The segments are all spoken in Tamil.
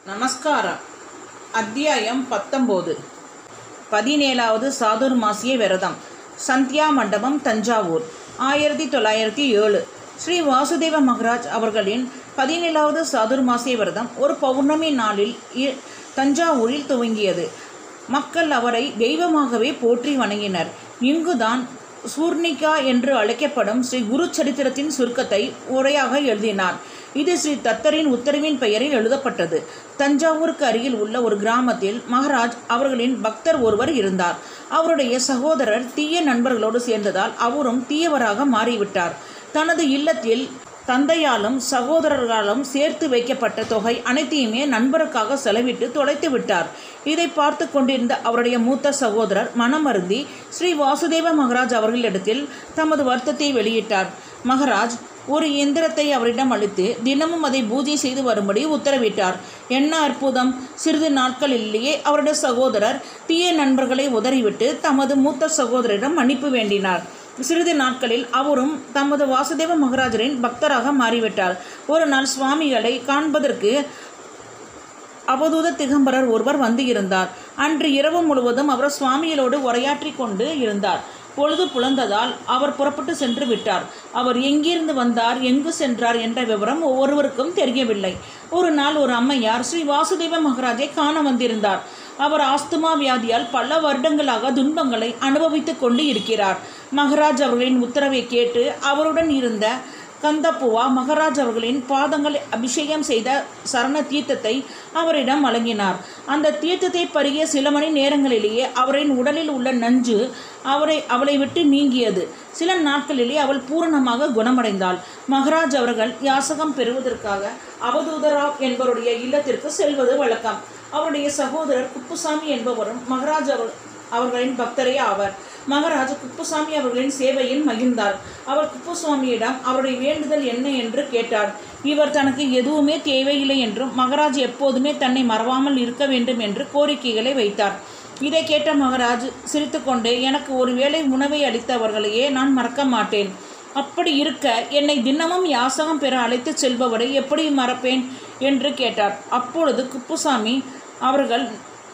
நமஸ்காரம் அத்தியாயம் பத்தொம்போது பதினேழாவது சாதுர்மாசிய விரதம் சந்தியா மண்டபம் தஞ்சாவூர் ஆயிரத்தி தொள்ளாயிரத்தி ஏழு ஸ்ரீ வாசுதேவ மகராஜ் அவர்களின் பதினேழாவது சாதுர்மாசிய விரதம் ஒரு பௌர்ணமி நாளில் இ- தஞ்சாவூரில் துவங்கியது மக்கள் அவரை தெய்வமாகவே போற்றி வணங்கினர் இங்குதான் சூர்ணிகா என்று அழைக்கப்படும் ஸ்ரீ குரு சரித்திரத்தின் சுருக்கத்தை உரையாக எழுதினார் இது ஸ்ரீ தத்தரின் உத்தரவின் பெயரில் எழுதப்பட்டது தஞ்சாவூருக்கு அருகில் உள்ள ஒரு கிராமத்தில் மகாராஜ் அவர்களின் பக்தர் ஒருவர் இருந்தார் அவருடைய சகோதரர் தீய நண்பர்களோடு சேர்ந்ததால் அவரும் தீயவராக மாறிவிட்டார் தனது இல்லத்தில் தந்தையாலும் சகோதரர்களாலும் சேர்த்து வைக்கப்பட்ட தொகை அனைத்தையுமே நண்பருக்காக செலவிட்டு தொலைத்து விட்டார் இதை பார்த்து கொண்டிருந்த அவருடைய மூத்த சகோதரர் மனமருந்தி ஸ்ரீ வாசுதேவ மகராஜ் அவர்களிடத்தில் தமது வருத்தத்தை வெளியிட்டார் மகராஜ் ஒரு இயந்திரத்தை அவரிடம் அளித்து தினமும் அதை பூஜை செய்து வரும்படி உத்தரவிட்டார் என்ன அற்புதம் சிறிது நாட்களிலேயே அவருடைய சகோதரர் தீய நண்பர்களை உதறிவிட்டு தமது மூத்த சகோதரரிடம் மன்னிப்பு வேண்டினார் சிறிது நாட்களில் அவரும் தமது வாசுதேவ மகராஜரின் பக்தராக மாறிவிட்டார் ஒரு நாள் சுவாமிகளை காண்பதற்கு அவதூத திகம்பரர் ஒருவர் வந்து இருந்தார் அன்று இரவு முழுவதும் அவர் சுவாமிகளோடு உரையாற்றி கொண்டு இருந்தார் பொழுது புலந்ததால் அவர் புறப்பட்டு சென்று விட்டார் அவர் எங்கிருந்து வந்தார் எங்கு சென்றார் என்ற விவரம் ஒவ்வொருவருக்கும் தெரியவில்லை ஒரு நாள் ஒரு அம்மையார் ஸ்ரீ வாசுதேவ மகராஜை காண வந்திருந்தார் அவர் ஆஸ்துமா வியாதியால் பல வருடங்களாக துன்பங்களை அனுபவித்துக் கொண்டு இருக்கிறார் மகராஜ் அவர்களின் உத்தரவை கேட்டு அவருடன் இருந்த கந்தப்புவா மகராஜ் அவர்களின் பாதங்களை அபிஷேகம் செய்த சரண தீர்த்தத்தை அவரிடம் வழங்கினார் அந்த தீர்த்தத்தை பருகிய சில மணி நேரங்களிலேயே அவரின் உடலில் உள்ள நஞ்சு அவரை அவளை விட்டு நீங்கியது சில நாட்களிலே அவள் பூரணமாக குணமடைந்தாள் மகராஜ் அவர்கள் யாசகம் பெறுவதற்காக அவதூதராவ் என்பவருடைய இல்லத்திற்கு செல்வது வழக்கம் அவருடைய சகோதரர் குப்புசாமி என்பவரும் மகராஜ் அவர் அவர்களின் பக்தரே ஆவர் மகராஜ் குப்புசாமி அவர்களின் சேவையில் மகிழ்ந்தார் அவர் குப்புசுவாமியிடம் அவருடைய வேண்டுதல் என்ன என்று கேட்டார் இவர் தனக்கு எதுவுமே தேவையில்லை என்றும் மகராஜ் எப்போதுமே தன்னை மறவாமல் இருக்க வேண்டும் என்று கோரிக்கைகளை வைத்தார் இதை கேட்ட மகராஜ் சிரித்துக்கொண்டு எனக்கு ஒருவேளை உணவை அளித்தவர்களையே நான் மறக்க மாட்டேன் அப்படி இருக்க என்னை தினமும் யாசகம் பெற அழைத்துச் செல்பவரை எப்படி மறப்பேன் என்று கேட்டார் அப்பொழுது குப்புசாமி அவர்கள்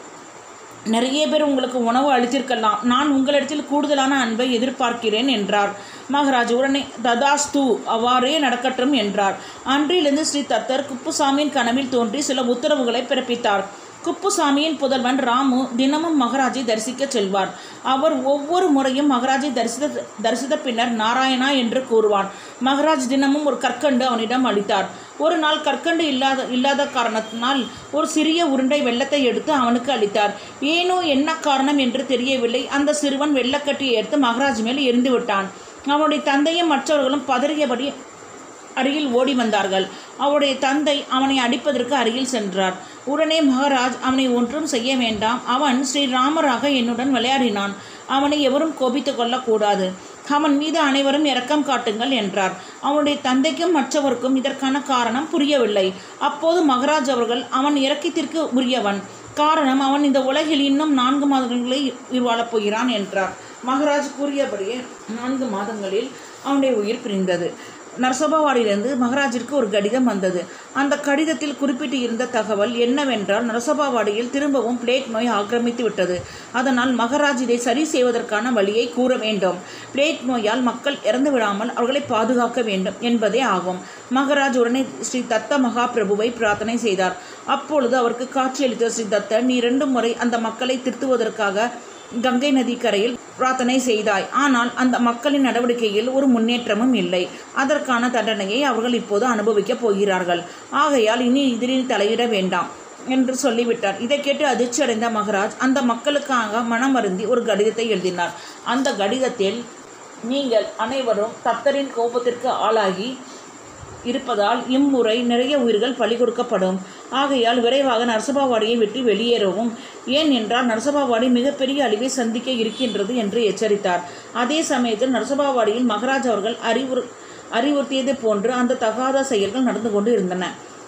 நிறைய பேர் உங்களுக்கு உணவு அளித்திருக்கலாம் நான் உங்களிடத்தில் கூடுதலான அன்பை எதிர்பார்க்கிறேன் என்றார் மகாராஜ் உடனே ததாஸ்து அவ்வாறே நடக்கட்டும் என்றார் அன்றிலிருந்து ஸ்ரீ தத்தர் குப்புசாமியின் கனவில் தோன்றி சில உத்தரவுகளை பிறப்பித்தார் குப்புசாமியின் புதல்வன் ராமு தினமும் மகராஜை தரிசிக்க செல்வார் அவர் ஒவ்வொரு முறையும் மகராஜை தரிசித்த தரிசித்த பின்னர் நாராயணா என்று கூறுவான் மகராஜ் தினமும் ஒரு கற்கண்டு அவனிடம் அளித்தார் ஒரு நாள் கற்கண்டு இல்லாத இல்லாத காரணத்தினால் ஒரு சிறிய உருண்டை வெள்ளத்தை எடுத்து அவனுக்கு அளித்தார் ஏனோ என்ன காரணம் என்று தெரியவில்லை அந்த சிறுவன் வெள்ளக்கட்டியை எடுத்து மகராஜ் மேல் எரிந்து விட்டான் அவனுடைய தந்தையும் மற்றவர்களும் பதறியபடி அருகில் ஓடி வந்தார்கள் அவருடைய தந்தை அவனை அடிப்பதற்கு அருகில் சென்றார் உடனே மகாராஜ் அவனை ஒன்றும் செய்ய வேண்டாம் அவன் ஸ்ரீராமராக என்னுடன் விளையாடினான் அவனை எவரும் கோபித்துக் கொள்ளக்கூடாது அவன் மீது அனைவரும் இரக்கம் காட்டுங்கள் என்றார் அவனுடைய தந்தைக்கும் மற்றவருக்கும் இதற்கான காரணம் புரியவில்லை அப்போது மகராஜ் அவர்கள் அவன் இரக்கத்திற்கு உரியவன் காரணம் அவன் இந்த உலகில் இன்னும் நான்கு மாதங்களை உயிர் வாழப் போகிறான் என்றார் மகராஜ் கூறியபடியே நான்கு மாதங்களில் அவனுடைய உயிர் பிரிந்தது நரசபாவாடியிலிருந்து மகராஜிற்கு ஒரு கடிதம் வந்தது அந்த கடிதத்தில் குறிப்பிட்டு இருந்த தகவல் என்னவென்றால் நரசபாவாடியில் திரும்பவும் பிளேக் நோய் ஆக்கிரமித்து விட்டது அதனால் மகராஜ் இதை சரி செய்வதற்கான வழியை கூற வேண்டும் பிளேக் நோயால் மக்கள் இறந்து விடாமல் அவர்களை பாதுகாக்க வேண்டும் என்பதே ஆகும் மகராஜ் உடனே ஸ்ரீ தத்த மகாபிரபுவை பிரார்த்தனை செய்தார் அப்பொழுது அவருக்கு காட்சியளித்த ஸ்ரீ தத்த நீ இரண்டு முறை அந்த மக்களை திருத்துவதற்காக கங்கை நதி கரையில் பிரார்த்தனை செய்தாய் ஆனால் அந்த மக்களின் நடவடிக்கையில் ஒரு முன்னேற்றமும் இல்லை அதற்கான தண்டனையை அவர்கள் இப்போது அனுபவிக்கப் போகிறார்கள் ஆகையால் இனி இதில் தலையிட வேண்டாம் என்று சொல்லிவிட்டார் இதை கேட்டு அதிர்ச்சி அடைந்த மகராஜ் அந்த மக்களுக்காக மனமருந்தி ஒரு கடிதத்தை எழுதினார் அந்த கடிதத்தில் நீங்கள் அனைவரும் தத்தரின் கோபத்திற்கு ஆளாகி இருப்பதால் இம்முறை நிறைய உயிர்கள் பலி கொடுக்கப்படும் ஆகையால் விரைவாக நரசபாவாடியை விட்டு வெளியேறவும் ஏன் என்றால் நரசபாவாடி மிகப்பெரிய அழிவை சந்திக்க இருக்கின்றது என்று எச்சரித்தார் அதே சமயத்தில் நரசபாவாடியில் மகராஜ் அவர்கள் அறிவுறு அறிவுறுத்தியது போன்று அந்த தகாத செயல்கள் நடந்து கொண்டு இருந்தன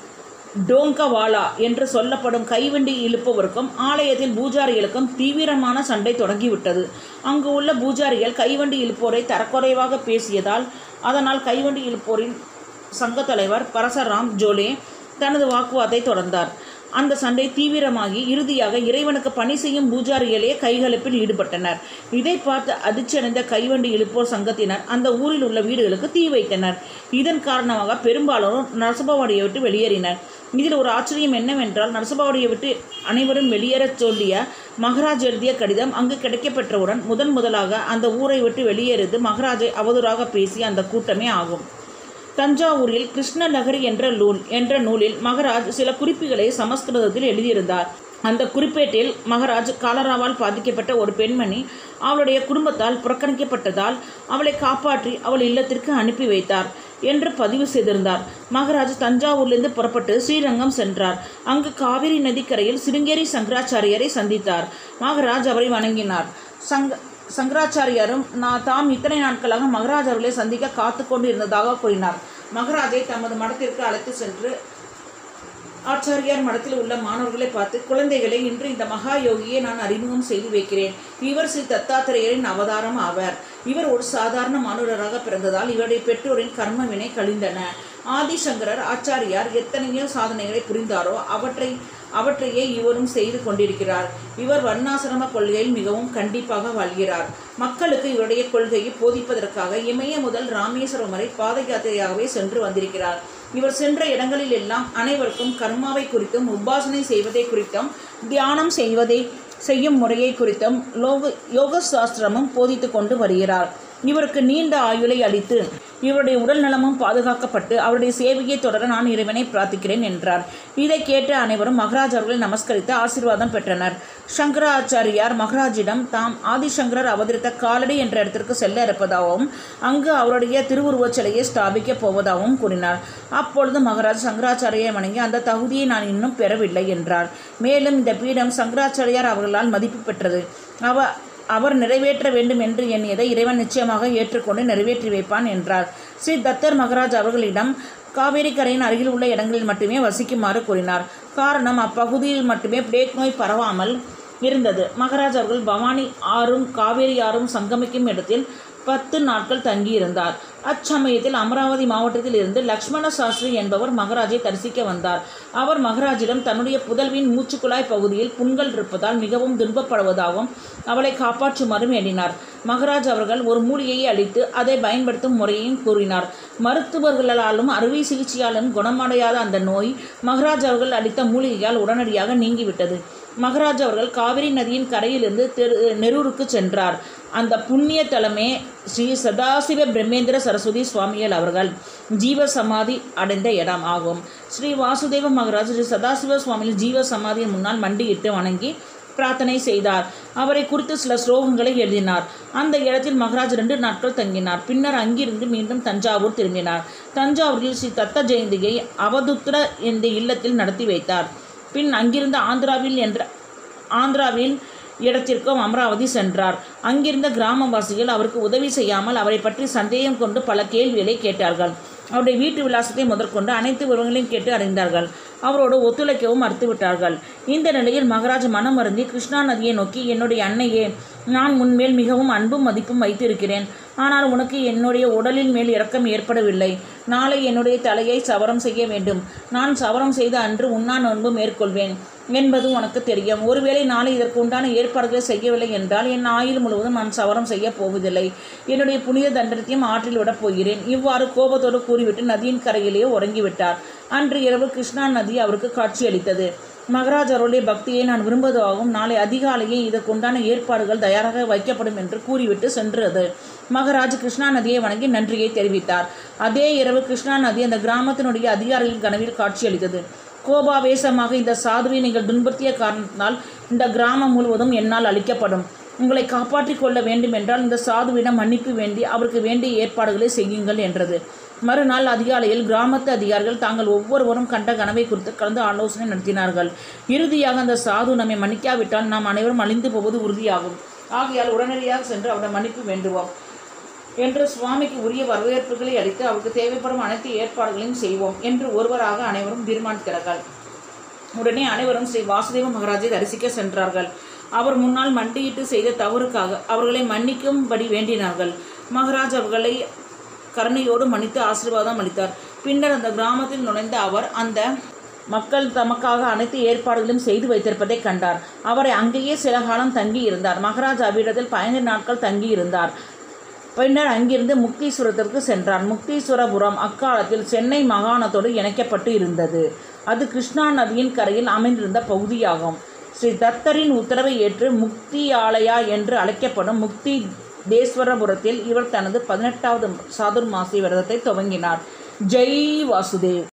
டோங்கவாலா என்று சொல்லப்படும் கைவண்டி இழுப்பவருக்கும் ஆலயத்தில் பூஜாரிகளுக்கும் தீவிரமான சண்டை தொடங்கிவிட்டது அங்கு உள்ள பூஜாரிகள் கைவண்டி இழுப்போரை தரக்குறைவாக பேசியதால் அதனால் கைவண்டி இழுப்போரின் சங்கத் தலைவர் பரசராம் ஜோலே தனது வாக்குவாதத்தை தொடர்ந்தார் அந்த சண்டை தீவிரமாகி இறுதியாக இறைவனுக்கு பணி செய்யும் பூஜாரிகளே கைகலப்பில் ஈடுபட்டனர் இதை பார்த்து அதிர்ச்சியடைந்த கைவண்டி இழுப்போர் சங்கத்தினர் அந்த ஊரில் உள்ள வீடுகளுக்கு தீ வைத்தனர் இதன் காரணமாக பெரும்பாலோர் நரசபாவடியை விட்டு வெளியேறினர் இதில் ஒரு ஆச்சரியம் என்னவென்றால் நரசபாவடியை விட்டு அனைவரும் வெளியேறச் சொல்லிய மகராஜ் எழுதிய கடிதம் அங்கு கிடைக்கப்பெற்றவுடன் முதன் முதலாக அந்த ஊரை விட்டு வெளியேறியது மகராஜை அவதூறாக பேசிய அந்த கூட்டமே ஆகும் தஞ்சாவூரில் கிருஷ்ணநகரி என்ற நூல் என்ற நூலில் மகராஜ் சில குறிப்புகளை சமஸ்கிருதத்தில் எழுதியிருந்தார் அந்த குறிப்பேட்டில் மகராஜ் காலராவால் பாதிக்கப்பட்ட ஒரு பெண்மணி அவளுடைய குடும்பத்தால் புறக்கணிக்கப்பட்டதால் அவளை காப்பாற்றி அவள் இல்லத்திற்கு அனுப்பி வைத்தார் என்று பதிவு செய்திருந்தார் மகராஜ் தஞ்சாவூரிலிருந்து புறப்பட்டு ஸ்ரீரங்கம் சென்றார் அங்கு காவிரி நதிக்கரையில் சிருங்கேரி சங்கராச்சாரியரை சந்தித்தார் மகராஜ் அவரை வணங்கினார் சங்க சங்கராச்சாரியாரும் நான் தாம் இத்தனை நாட்களாக மகராஜ் அவர்களை சந்திக்க காத்து கொண்டு இருந்ததாக கூறினார் மகராஜை தமது மடத்திற்கு அழைத்து சென்று ஆச்சாரியார் மடத்தில் உள்ள மாணவர்களை பார்த்து குழந்தைகளை இன்று இந்த மகா யோகியை நான் அறிமுகம் செய்து வைக்கிறேன் இவர் ஸ்ரீ தத்தாத்திரேயரின் அவதாரம் ஆவர் இவர் ஒரு சாதாரண மாணவராக பிறந்ததால் இவருடைய பெற்றோரின் கர்ம வினை கழிந்தன ஆதிசங்கரர் ஆச்சாரியார் எத்தனையோ சாதனைகளை புரிந்தாரோ அவற்றை அவற்றையே இவரும் செய்து கொண்டிருக்கிறார் இவர் வர்ணாசிரம கொள்கையில் மிகவும் கண்டிப்பாக வாழ்கிறார் மக்களுக்கு இவருடைய கொள்கையை போதிப்பதற்காக இமய முதல் ராமேஸ்வரம் வரை பாத யாத்திரையாகவே சென்று வந்திருக்கிறார் இவர் சென்ற இடங்களில் எல்லாம் அனைவருக்கும் கர்மாவை குறித்தும் உபாசனை செய்வதை குறித்தும் தியானம் செய்வதை செய்யும் முறையை குறித்தும் லோக யோக சாஸ்திரமும் போதித்து கொண்டு வருகிறார் இவருக்கு நீண்ட ஆயுளை அளித்து இவருடைய உடல் நலமும் பாதுகாக்கப்பட்டு அவருடைய சேவையை தொடர நான் இறைவனை பிரார்த்திக்கிறேன் என்றார் இதை கேட்ட அனைவரும் மகராஜ் அவர்களை நமஸ்கரித்து ஆசீர்வாதம் பெற்றனர் சங்கராச்சாரியார் மகராஜிடம் தாம் ஆதிசங்கரர் அவதரித்த காலடி என்ற இடத்திற்கு செல்ல இருப்பதாகவும் அங்கு அவருடைய திருவுருவச் சிலையை ஸ்தாபிக்கப் போவதாகவும் கூறினார் அப்பொழுது மகராஜ் சங்கராச்சாரியை வணங்கி அந்த தகுதியை நான் இன்னும் பெறவில்லை என்றார் மேலும் இந்த பீடம் சங்கராச்சாரியார் அவர்களால் மதிப்பு பெற்றது அவ அவர் நிறைவேற்ற வேண்டும் என்று எண்ணியதை இறைவன் நிச்சயமாக ஏற்றுக்கொண்டு நிறைவேற்றி வைப்பான் என்றார் ஸ்ரீ தத்தர் மகராஜ் அவர்களிடம் காவேரி கரையின் அருகில் உள்ள இடங்களில் மட்டுமே வசிக்குமாறு கூறினார் காரணம் அப்பகுதியில் மட்டுமே பிளேக் நோய் பரவாமல் இருந்தது மகராஜ் அவர்கள் பவானி ஆறும் காவேரி ஆறும் சங்கமிக்கும் இடத்தில் பத்து நாட்கள் தங்கியிருந்தார் அச்சமயத்தில் அமராவதி மாவட்டத்தில் இருந்து லக்ஷ்மண சாஸ்திரி என்பவர் மகராஜை தரிசிக்க வந்தார் அவர் மகராஜிடம் தன்னுடைய புதல்வியின் மூச்சுக்குழாய் பகுதியில் புண்கள் இருப்பதால் மிகவும் துன்பப்படுவதாகவும் அவளை காப்பாற்றுமாறும் எண்ணினார் மகராஜ் அவர்கள் ஒரு மூலிகையை அளித்து அதை பயன்படுத்தும் முறையையும் கூறினார் மருத்துவர்களாலும் அறுவை சிகிச்சையாலும் குணமடையாத அந்த நோய் மகராஜ் அவர்கள் அளித்த மூலிகையால் உடனடியாக நீங்கிவிட்டது மகராஜ் அவர்கள் காவிரி நதியின் கரையிலிருந்து தெரு நெரூருக்கு சென்றார் அந்த புண்ணிய தலமே ஸ்ரீ சதாசிவ பிரம்மேந்திர சரஸ்வதி சுவாமிகள் அவர்கள் ஜீவ சமாதி அடைந்த இடம் ஆகும் ஸ்ரீ வாசுதேவ மகராஜ் ஸ்ரீ சதாசிவ சுவாமிகள் ஜீவ சமாதியின் முன்னால் மண்டியிட்டு வணங்கி பிரார்த்தனை செய்தார் அவரை குறித்து சில ஸ்லோகங்களை எழுதினார் அந்த இடத்தில் மகராஜ் ரெண்டு நாட்கள் தங்கினார் பின்னர் அங்கிருந்து மீண்டும் தஞ்சாவூர் திரும்பினார் தஞ்சாவூரில் ஸ்ரீ தத்த ஜெயந்தியை அவதுத்திர என்ற இல்லத்தில் நடத்தி வைத்தார் பின் அங்கிருந்து ஆந்திராவில் என்ற ஆந்திராவில் இடத்திற்கும் அமராவதி சென்றார் அங்கிருந்த கிராமவாசிகள் அவருக்கு உதவி செய்யாமல் அவரை பற்றி சந்தேகம் கொண்டு பல கேள்விகளை கேட்டார்கள் அவருடைய வீட்டு விலாசத்தை முதற்கொண்டு அனைத்து விவரங்களையும் கேட்டு அறிந்தார்கள் அவரோடு ஒத்துழைக்கவும் மறுத்துவிட்டார்கள் இந்த நிலையில் மகராஜ் மனம் வருந்தி கிருஷ்ணா நதியை நோக்கி என்னுடைய அன்னையே நான் உன்மேல் மிகவும் அன்பும் மதிப்பும் வைத்திருக்கிறேன் ஆனால் உனக்கு என்னுடைய உடலின் மேல் இரக்கம் ஏற்படவில்லை நாளை என்னுடைய தலையை சவரம் செய்ய வேண்டும் நான் சவரம் செய்த அன்று உண்ணா நோன்பு மேற்கொள்வேன் என்பது உனக்கு தெரியும் ஒருவேளை நாளை இதற்கு உண்டான ஏற்பாடுகளை செய்யவில்லை என்றால் என் ஆயுள் முழுவதும் நான் சவரம் செய்ய போவதில்லை என்னுடைய புனித தண்டனத்தையும் ஆற்றில் விடப் போகிறேன் இவ்வாறு கோபத்தோடு கூறிவிட்டு நதியின் கரையிலேயே உறங்கிவிட்டார் அன்று இரவு கிருஷ்ணா நதி அவருக்கு காட்சியளித்தது மகராஜ் அவருடைய பக்தியை நான் விரும்புவதாகவும் நாளை அதிகாலையே இதற்குண்டான ஏற்பாடுகள் தயாராக வைக்கப்படும் என்று கூறிவிட்டு சென்றது மகராஜ் கிருஷ்ணா நதியை வணங்கி நன்றியை தெரிவித்தார் அதே இரவு கிருஷ்ணா நதி அந்த கிராமத்தினுடைய அதிகாரிகளின் கனவில் காட்சியளித்தது கோபாவேசமாக இந்த சாதுவை நீங்கள் துன்புறுத்திய காரணத்தினால் இந்த கிராமம் முழுவதும் என்னால் அளிக்கப்படும் உங்களை காப்பாற்றிக் கொள்ள வேண்டும் என்றால் இந்த சாதுவிடம் மன்னிப்பு வேண்டி அவருக்கு வேண்டிய ஏற்பாடுகளை செய்யுங்கள் என்றது மறுநாள் அதிகாலையில் கிராமத்து அதிகாரிகள் தாங்கள் ஒவ்வொருவரும் கண்ட கனவை குறித்து கலந்து ஆலோசனை நடத்தினார்கள் இறுதியாக அந்த சாது நம்மை மன்னிக்காவிட்டால் நாம் அனைவரும் அழிந்து போவது உறுதியாகும் ஆகையால் உடனடியாக சென்று அவரிடம் மன்னிப்பு வேண்டுவோம் என்று சுவாமிக்கு உரிய வரவேற்புகளை அளித்து அவருக்கு தேவைப்படும் அனைத்து ஏற்பாடுகளையும் செய்வோம் என்று ஒருவராக அனைவரும் தீர்மானிக்கிறார்கள் உடனே அனைவரும் ஸ்ரீ வாசுதேவ மகாராஜை தரிசிக்க சென்றார்கள் அவர் முன்னால் மண்டியிட்டு செய்த தவறுக்காக அவர்களை மன்னிக்கும்படி வேண்டினார்கள் மகாராஜ் அவர்களை கருணையோடு மன்னித்து ஆசீர்வாதம் அளித்தார் பின்னர் அந்த கிராமத்தில் நுழைந்த அவர் அந்த மக்கள் தமக்காக அனைத்து ஏற்பாடுகளையும் செய்து வைத்திருப்பதை கண்டார் அவரை அங்கேயே சில காலம் தங்கி இருந்தார் மகாராஜ் அவ்விடத்தில் பதினைந்து நாட்கள் தங்கி இருந்தார் பின்னர் அங்கிருந்து முக்தீஸ்வரத்திற்கு சென்றார் முக்தீஸ்வரபுரம் அக்காலத்தில் சென்னை மாகாணத்தோடு இணைக்கப்பட்டு இருந்தது அது கிருஷ்ணா நதியின் கரையில் அமைந்திருந்த பகுதியாகும் ஸ்ரீ தத்தரின் உத்தரவை ஏற்று முக்தி ஆலயா என்று அழைக்கப்படும் முக்தி தேஸ்வரபுரத்தில் இவர் தனது பதினெட்டாவது சாதுர்மாசி விரதத்தை துவங்கினார் ஜெய் வாசுதேவ்